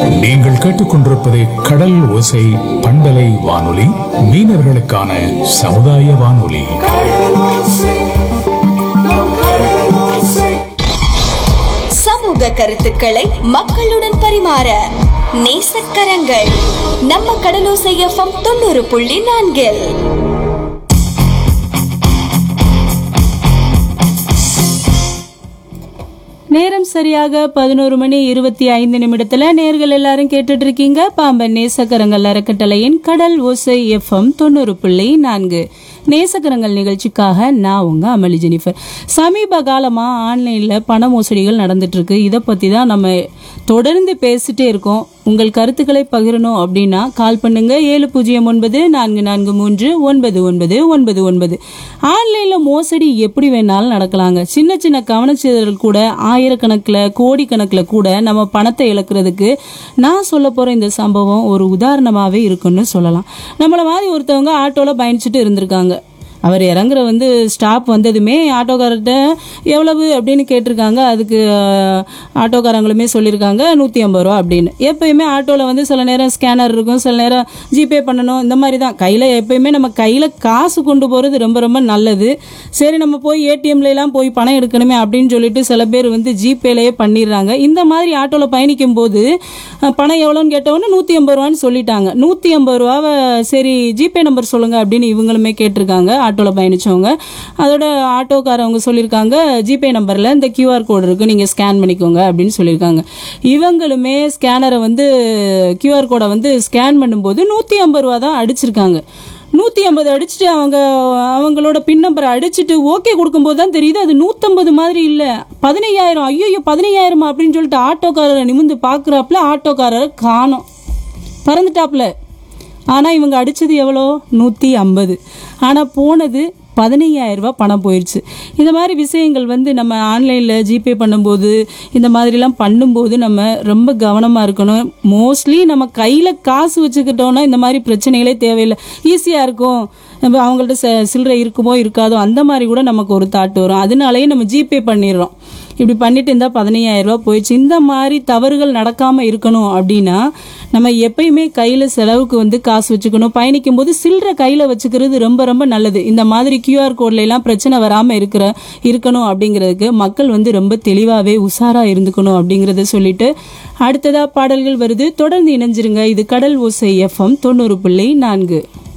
நீங்கள் கேட்டுக்கொண்டிருப்பது கடல் ஓசை பண்பலை வானொலி மீனவர்களுக்கான சமுதாய வானொலி சமூக கருத்துக்களை மக்களுடன் பரிமாற நேசக்கரங்கள் நம்ம கடலோசை எஃப்எம் தொண்ணூறு புள்ளி நான்கில் நேரம் சரியாக பதினோரு மணி இருபத்தி ஐந்து நிமிடத்துல நேர்கள் எல்லாரும் கேட்டுட்டு இருக்கீங்க பாம்பன் நேசக்கரங்கள் அறக்கட்டளையின் கடல் ஓசை எஃப்எம் தொண்ணூறு புள்ளி நான்கு நேசக்கரங்கள் நிகழ்ச்சிக்காக நான் உங்க அமளி ஜெனிஃபர் சமீப காலமா ஆன்லைன்ல பண மோசடிகள் நடந்துட்டு இருக்கு இதை பத்தி தான் நம்ம தொடர்ந்து பேசிட்டே இருக்கோம் உங்கள் கருத்துக்களை பகிரணும் அப்படின்னா கால் பண்ணுங்க ஏழு பூஜ்ஜியம் ஒன்பது நான்கு நான்கு மூன்று ஒன்பது ஒன்பது ஒன்பது ஒன்பது ஆன்லைன்ல மோசடி எப்படி வேணாலும் நடக்கலாங்க சின்ன சின்ன கவனச்சிதறல் கூட ஆயிரக்கணக்கில் கோடிக்கணக்கில் கூட நம்ம பணத்தை இழக்கிறதுக்கு நான் சொல்ல போற இந்த சம்பவம் ஒரு உதாரணமாவே இருக்குன்னு சொல்லலாம் நம்மள மாதிரி ஒருத்தவங்க ஆட்டோல பயணிச்சுட்டு இருந்திருக்காங்க அவர் இறங்குற வந்து ஸ்டாப் வந்ததுமே ஆட்டோக்காரர்கிட்ட எவ்வளவு அப்படின்னு கேட்டிருக்காங்க அதுக்கு அஹ், ஆட்டோக்காரங்களுமே சொல்லியிருக்காங்க நூற்றி ஐம்பது ரூபா அப்படின்னு எப்பயுமே ஆட்டோவில் வந்து சில நேரம் ஸ்கேனர் இருக்கும் சில நேரம் ஜிபே பண்ணணும் இந்த மாதிரி தான் கையில் எப்பயுமே நம்ம கையில் காசு கொண்டு போகிறது ரொம்ப ரொம்ப நல்லது சரி நம்ம போய் ஏடிஎம்ல எல்லாம் போய் பணம் எடுக்கணுமே அப்படின்னு சொல்லிட்டு சில பேர் வந்து ஜிபேலேயே பண்ணிடுறாங்க இந்த மாதிரி ஆட்டோவில் பயணிக்கும் போது அஹ், பணம் எவ்வளோன்னு கேட்டவொன்னே நூற்றி ஐம்பது ரூபான்னு சொல்லிட்டாங்க நூற்றி ஐம்பது ரூபாவை சரி ஜிபே நம்பர் சொல்லுங்க அப்படின்னு இவங்களுமே கேட்டிருக்காங்க ஆட்டோவில் பயணிச்சவங்க அதோட ஆட்டோக்காரவங்க சொல்லியிருக்காங்க ஜிபே நம்பரில் இந்த கியூஆர் கோடு இருக்கு நீங்கள் ஸ்கேன் பண்ணிக்கோங்க அப்படின்னு சொல்லியிருக்காங்க இவங்களுமே ஸ்கேனரை வந்து கியூஆர் கோடை வந்து ஸ்கேன் பண்ணும்போது நூற்றி ஐம்பது ரூபா தான் அடிச்சிருக்காங்க நூற்றி ஐம்பது அடிச்சுட்டு அவங்க அவங்களோட பின் நம்பரை அடிச்சுட்டு ஓகே கொடுக்கும்போது தான் தெரியுது அது நூற்றம்பது மாதிரி இல்லை பதினையாயிரம் ஐயோ பதினையாயிரமா அப்படின்னு சொல்லிட்டு ஆட்டோக்காரரை நிமிந்து பார்க்குறாப்புல ஆட்டோக்காரரை காணோம் பறந்துட்டாப்புல ஆனால் இவங்க அடிச்சது எவ்வளோ நூற்றி ஐம்பது ஆனால் போனது பதினையாயிரம் ரூபாய் பணம் போயிடுச்சு இந்த மாதிரி விஷயங்கள் வந்து நம்ம ஆன்லைனில் ஜிபே பண்ணும்போது இந்த மாதிரிலாம் பண்ணும்போது நம்ம ரொம்ப கவனமாக இருக்கணும் மோஸ்ட்லி நம்ம கையில் காசு வச்சுக்கிட்டோம்னா இந்த மாதிரி பிரச்சனைகளே தேவையில்லை ஈஸியாக இருக்கும் நம்ம அவங்கள்ட்ட ச- சில்லறை இருக்குமோ இருக்காதோ அந்த மாதிரி கூட நமக்கு ஒரு தாட் வரும் அதனாலேயே நம்ம ஜிபே பண்ணிடுறோம் இப்படி பண்ணிட்டு இருந்தால் பதினையாயிரம் ரூபாய் போயிடுச்சு இந்த மாதிரி தவறுகள் நடக்காமல் இருக்கணும் அப்படின்னா நம்ம எப்பயுமே கையில் செலவுக்கு வந்து காசு வச்சுக்கணும் பயணிக்கும் போது சில்லறை கையில் வச்சுக்கிறது ரொம்ப ரொம்ப நல்லது இந்த மாதிரி கியூஆர் கோட்ல எல்லாம் பிரச்சனை வராமல் இருக்கிற இருக்கணும் அப்படிங்கிறதுக்கு மக்கள் வந்து ரொம்ப தெளிவாகவே உஷாராக இருந்துக்கணும் அப்படிங்கிறத சொல்லிட்டு அடுத்ததா பாடல்கள் வருது தொடர்ந்து இணைஞ்சிருங்க இது கடல் ஓசை எஃப்எம் தொண்ணூறு புள்ளி நான்கு